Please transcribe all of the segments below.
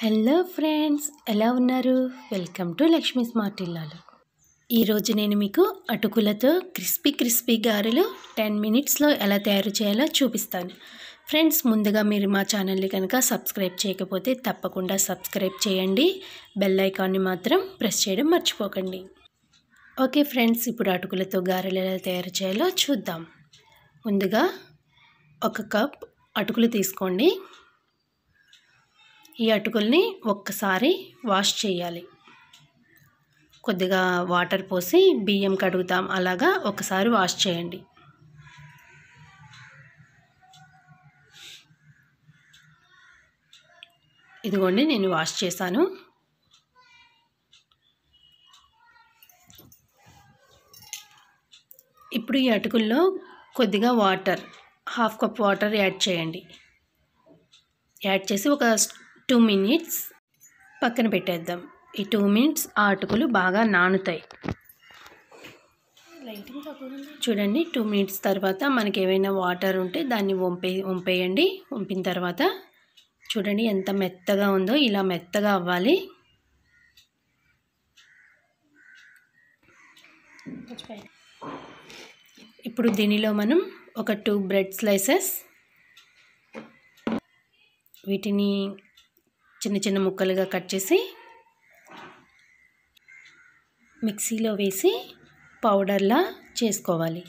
hello friends ఎలా ఉన్నారు welcome to Lakshmi smart ఇల్లాలు ఈరోజు నేను మీకు అటుకులతో క్రిస్పీ క్రిస్పీ గారెలు టెన్ మినిట్స్లో ఎలా తయారు చేయాలో చూపిస్తాను ఫ్రెండ్స్ ముందుగా మీరు మా ఛానల్ని కనుక సబ్స్క్రైబ్ చేయకపోతే తప్పకుండా సబ్స్క్రైబ్ చేయండి బెల్ ఐకాన్ని మాత్రం ప్రెస్ చేయడం మర్చిపోకండి ఓకే ఫ్రెండ్స్ ఇప్పుడు అటుకులతో గారెలు ఎలా తయారు చేయాలో చూద్దాం ముందుగా ఒక కప్ అటుకులు తీసుకోండి ఈ అటుకుల్ని ఒక్కసారి వాష్ చేయాలి కొద్దిగా వాటర్ పోసి బియ్యం కడుగుతాం అలాగా ఒకసారి వాష్ చేయండి ఇదిగోండి నేను వాష్ చేశాను ఇప్పుడు ఈ అటుకుల్లో కొద్దిగా water half cup water add చేయండి యాడ్ చేసి ఒక టూ మినిట్స్ పక్కన పెట్టేద్దాం ఈ టూ మినిట్స్ ఆ అటుకులు బాగా నానుతాయి చూడండి టూ మినిట్స్ తర్వాత మనకి ఏమైనా వాటర్ ఉంటే దాన్ని వంపే వంపేయండి వంపిన తర్వాత చూడండి ఎంత మెత్తగా ఉందో ఇలా మెత్తగా అవ్వాలి ఇప్పుడు దీనిలో మనం ఒక టూ బ్రెడ్ స్లైసెస్ వీటిని చిన్న చిన్న ముక్కలుగా కట్ చేసి మిక్సీలో వేసి పౌడర్లా చేసుకోవాలి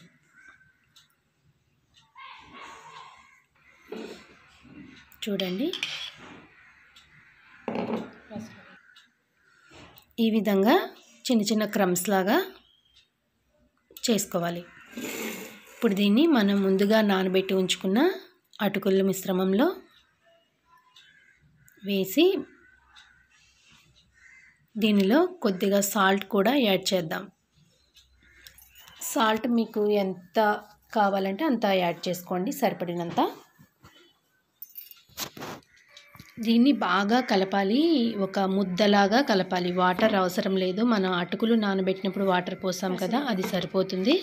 చూడండి ఈ విధంగా చిన్న చిన్న క్రమ్స్ లాగా చేసుకోవాలి ఇప్పుడు దీన్ని మనం ముందుగా నానబెట్టి ఉంచుకున్న అటుకుల మిశ్రమంలో వేసి దీనిలో కొద్దిగా సాల్ట్ కూడా యాడ్ చేద్దాం సాల్ట్ మీకు ఎంత కావాలంటే అంత యాడ్ చేసుకోండి సరిపడినంత దీన్ని బాగా కలపాలి ఒక ముద్దలాగా కలపాలి వాటర్ అవసరం లేదు మనం అటుకులు నానబెట్టినప్పుడు వాటర్ పోసాం కదా అది సరిపోతుంది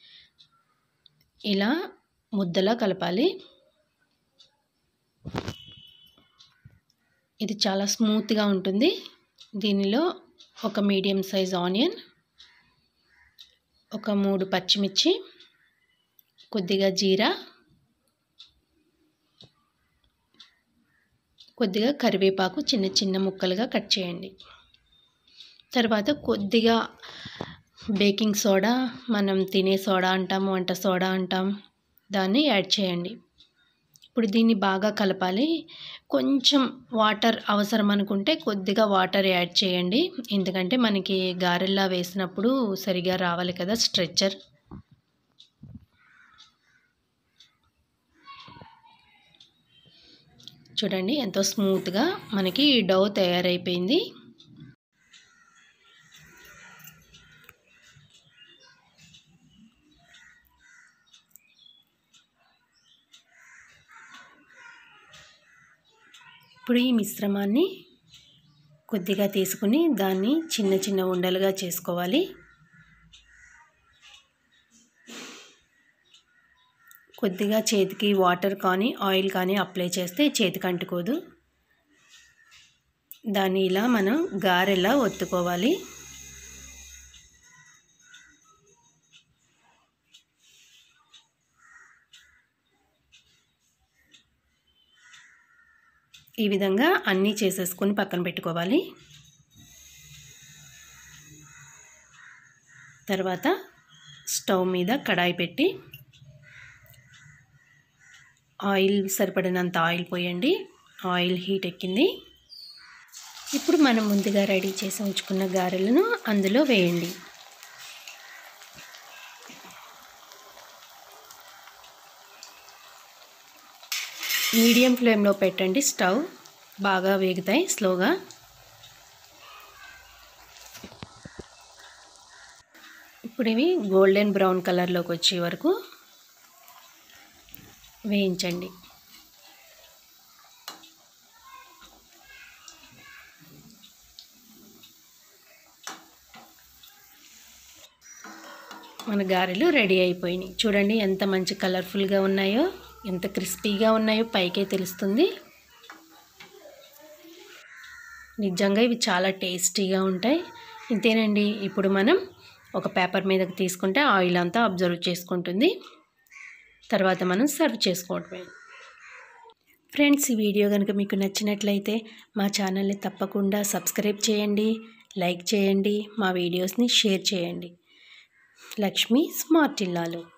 ఇలా ముద్దలా కలపాలి ఇది చాలా స్మూత్గా ఉంటుంది దీనిలో ఒక మీడియం సైజ్ ఆనియన్ ఒక మూడు పచ్చిమిర్చి కొద్దిగా జీరా కొద్దిగా కరివేపాకు చిన్న చిన్న ముక్కలుగా కట్ చేయండి తర్వాత కొద్దిగా బేకింగ్ సోడా మనం తినే సోడా అంటాం వంట సోడా అంటాం దాన్ని యాడ్ చేయండి ఇప్పుడు దీన్ని బాగా కలపాలి కొంచెం వాటర్ అవసరం అనుకుంటే కొద్దిగా వాటర్ యాడ్ చేయండి ఎందుకంటే మనకి గారెల్లా వేసినప్పుడు సరిగా రావాలి కదా స్ట్రెచ్చర్ చూడండి ఎంతో స్మూత్గా మనకి డౌ తయారైపోయింది ఇప్పుడు ఈ మిశ్రమాన్ని కొద్దిగా తీసుకుని దాన్ని చిన్న చిన్న ఉండలుగా చేసుకోవాలి కొద్దిగా చేతికి వాటర్ కానీ ఆయిల్ కానీ అప్లై చేస్తే చేతికి అంటుకోదు దాన్ని ఇలా మనం గారెలా ఒత్తుకోవాలి ఈ విధంగా అన్నీ చేసేసుకొని పక్కన పెట్టుకోవాలి తర్వాత స్టవ్ మీద కడాయి పెట్టి ఆయిల్ సరిపడినంత ఆయిల్ పోయండి ఆయిల్ హీట్ ఎక్కింది ఇప్పుడు మనం ముందుగా రెడీ చేసి ఉంచుకున్న గారెలను అందులో వేయండి మీడియం ఫ్లేమ్లో పెట్టండి స్టవ్ బాగా వేగుతాయి స్లోగా ఇప్పుడు ఇవి గోల్డెన్ బ్రౌన్ కలర్లోకి వచ్చే వరకు వేయించండి మన గారెలు రెడీ అయిపోయినాయి చూడండి ఎంత మంచి కలర్ఫుల్గా ఉన్నాయో ఎంత క్రిస్పీగా ఉన్నాయో పైకే తెలుస్తుంది నిజంగా ఇవి చాలా టేస్టీగా ఉంటాయి ఇంతేనండి ఇప్పుడు మనం ఒక పేపర్ మీదకి తీసుకుంటే ఆయిల్ అంతా అబ్జర్వ్ చేసుకుంటుంది తర్వాత మనం సర్వ్ చేసుకోవడమే ఫ్రెండ్స్ ఈ వీడియో కనుక మీకు నచ్చినట్లయితే మా ఛానల్ని తప్పకుండా సబ్స్క్రైబ్ చేయండి లైక్ చేయండి మా వీడియోస్ని షేర్ చేయండి లక్ష్మి స్మార్ట్ ఇల్లాలు